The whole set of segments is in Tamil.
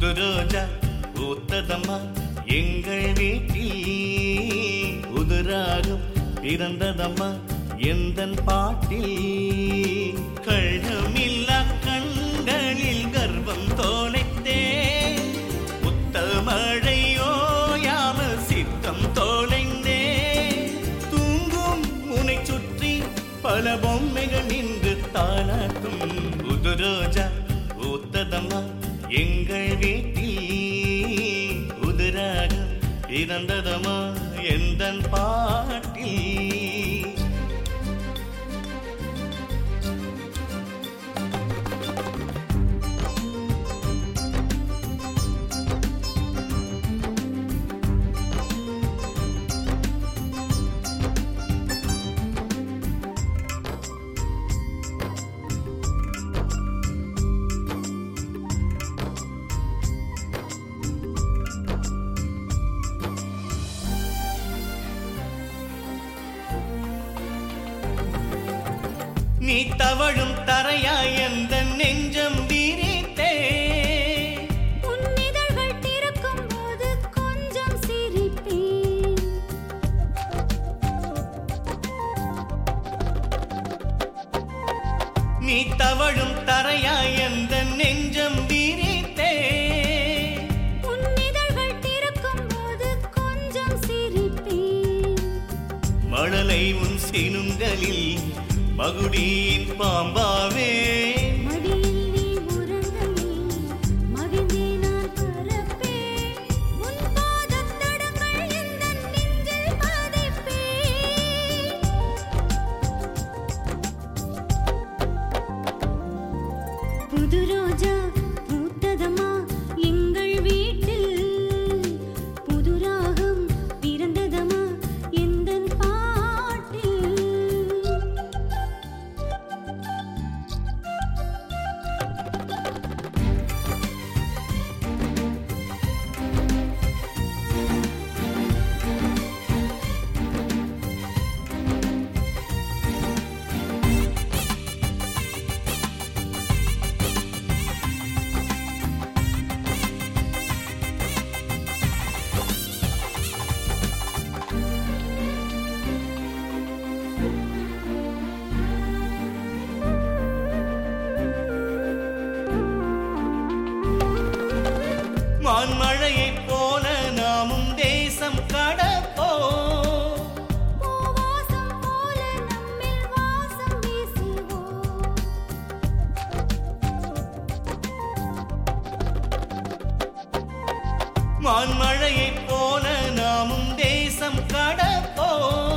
புது ரோஜா பூத்ததம்மா எங்கள் வீட்டில் உதுராகும் பிறந்ததம்மா எந்தன் பாட்டில் கள்ளமில்லா கண்களில் கர்ப்பம் தோலைத்தே புத்த மழையோயாமல் சித்தம் தோலைந்தே தூங்கும் முனை சுற்றி பல பொம்மைகள் நின்று தாளாட்டும் புது ரோஜா பூத்ததம்மா எங்கள் வீட்டில் உதிராக பிறந்ததம்மா எந்தன் பாட்டில் நீ தவழும் தரையாய் எந்த நெஞ்சம் வீரித்தே உன் இதழ்கள் திறக்கும் போது கொஞ்சம் சிரிப்பேன் நீ தவழும் தரையாய் எந்த நெஞ்சம் வீரித்தே உன் இதழ்கள் திறக்கும் போது கொஞ்சம் சிரிப்பேன் மழலை உன் சினுங்களில் மகுடியின் பாம்பாவே மடியில் நீ உறங்கையில் மகிழ்ந்தே நான் பறப்பேன் உன் பாதத் தடங்கள் எந்தன் நெஞ்சில் பதிப்பேன் புது ரோஜா பூத்ததம்மா எங்கள் வீட்டில் புது ராகம் பிறந்ததம்மா எந்தன் பாட்டில் மான்மழையைப் போல நாமும் தேசம் கடப்போ பூவாசம் போல நம்மில் வாசம் வீசுவோம் மான்மழையைப் போல நாமும் தேசம் கடப்போ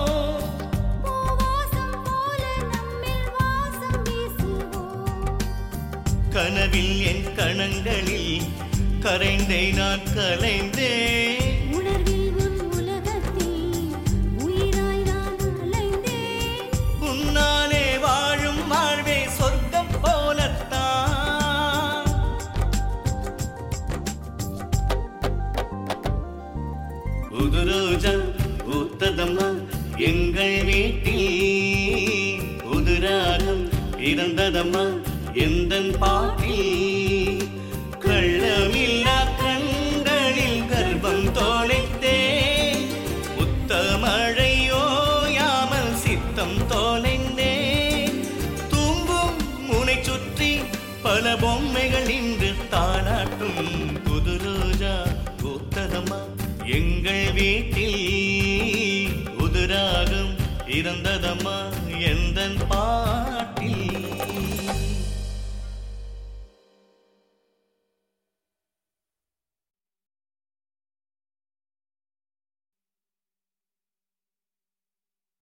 பூவாசம் போல நம்மில் வாசம் வீசுவோம் கனவில் என் கணங்களில் கரைந்தே நான் கலைந்தேன் உணர்வில் உன் உலகத்தில் உயிராய் நான் அலைந்தேன் உன்னாலே வாழும் வாழ்வே சொர்க்கம் போலத்தான் புது ரோஜா பூத்ததம்மா எங்கள் வீட்டில் புதுராகம் பிறந்ததம்மா எந்தன் பாட்டில் கள்ளமில்லா கண்களில் கர்ப்பம் தோலைத்தே புத்த மழையோயாமல் சித்தம் தோலைந்தே தூங்கும் முனை சுற்றி பல பொம்மைகள் இன்று தாளாட்டும் புது ரோஜா பூத்ததம்மா எங்கள் வீட்டில் புதுராகம் இருந்ததம்மா எந்தன் பா